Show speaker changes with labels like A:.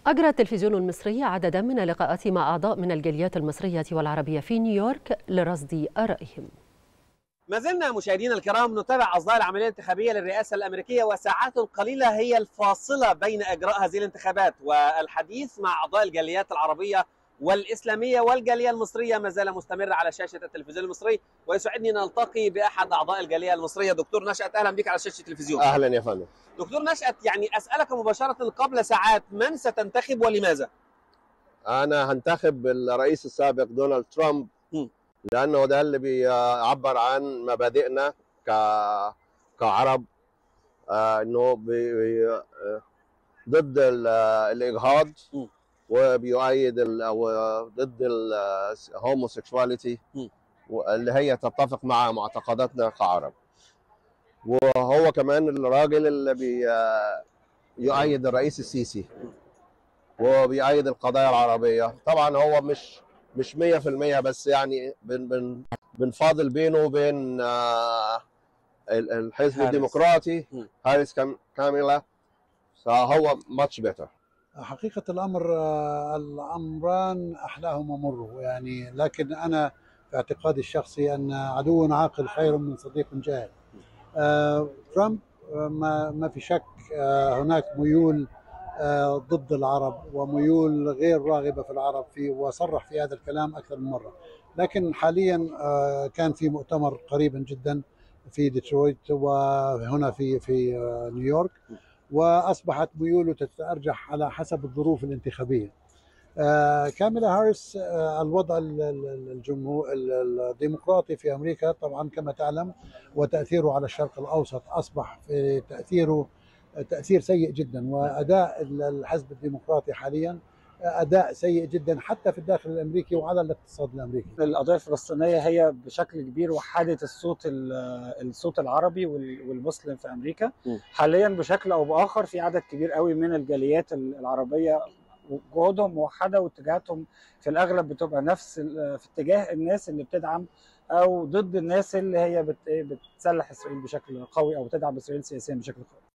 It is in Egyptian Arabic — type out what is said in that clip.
A: أجرى التلفزيون المصري عددا من اللقاءات مع أعضاء من الجاليات المصرية والعربية في نيويورك لرصد آرائهم
B: ما زلنا مشاهدينا الكرام نتابع أصداء العملية الانتخابية للرئاسة الأمريكية وساعات قليلة هي الفاصلة بين إجراء هذه الانتخابات والحديث مع أعضاء الجاليات العربية والإسلامية والجالية المصرية ما زال مستمر على شاشة التلفزيون المصري ويسعدني أن نلتقي بأحد أعضاء الجالية المصرية دكتور نشأت أهلا بك على شاشة التلفزيون
C: اهلا يا فندم
B: دكتور نشأت يعني أسألك مباشرة قبل ساعات من ستنتخب ولماذا؟
C: انا هنتخب الرئيس السابق دونالد ترامب
B: م.
C: لانه ده اللي بيعبر عن مبادئنا ك كعرب آه انه بي... بي... آه، ضد ال- الاجهاض
B: م.
C: وبيؤيد ال... أو ضد الهوموسيكشواليتي
B: م.
C: اللي هي تتفق مع معتقداتنا كعرب وهو كمان الراجل اللي بي... آه، يؤيد الرئيس السيسي وبيأيد القضايا العربية طبعا هو مش مش 100% بس يعني بن بن بنفاضل بينه وبين آه، ال- الحزب
B: هاريس.
C: الديمقراطي
B: م.
C: هاريس كام كاميلا فهو ماتش بيتر
D: حقيقة الأمر آه، الأمران أحلاهما مر يعني لكن أنا في اعتقادي الشخصي أن عدو عاقل خير من صديق جاهل آه، ترامب آه، ما ما في شك آه، هناك ميول آه، ضد العرب وميول غير راغبة في العرب في وصرح في هذا الكلام أكثر من مرة لكن حاليا آه، كان في مؤتمر قريبا جدا في ديترويت وهنا في في آه، نيويورك واصبحت ميوله تتارجح على حسب الظروف الانتخابيه. آه، كاميلا هاريس آه، الوضع ال- ال- الجمهور ال- الديمقراطي في امريكا طبعا كما تعلم وتاثيره على الشرق الاوسط اصبح في تاثيره تاثير سيء جدا واداء ال- الحزب الديمقراطي حاليا اداء سيء جدا حتى في الداخل الامريكي وعلى الاقتصاد الامريكي.
E: القضيه الفلسطينيه هي بشكل كبير وحدت الصوت ال- الصوت العربي وال- والمسلم في امريكا
B: م.
E: حاليا بشكل او باخر في عدد كبير قوي من الجاليات ال- العربيه جهودهم موحده واتجاهاتهم في الاغلب بتبقى نفس ال- في اتجاه الناس اللي بتدعم او ضد الناس اللي هي بت- إيه بتسلح اسرائيل بشكل قوي او بتدعم اسرائيل سياسيا بشكل قوي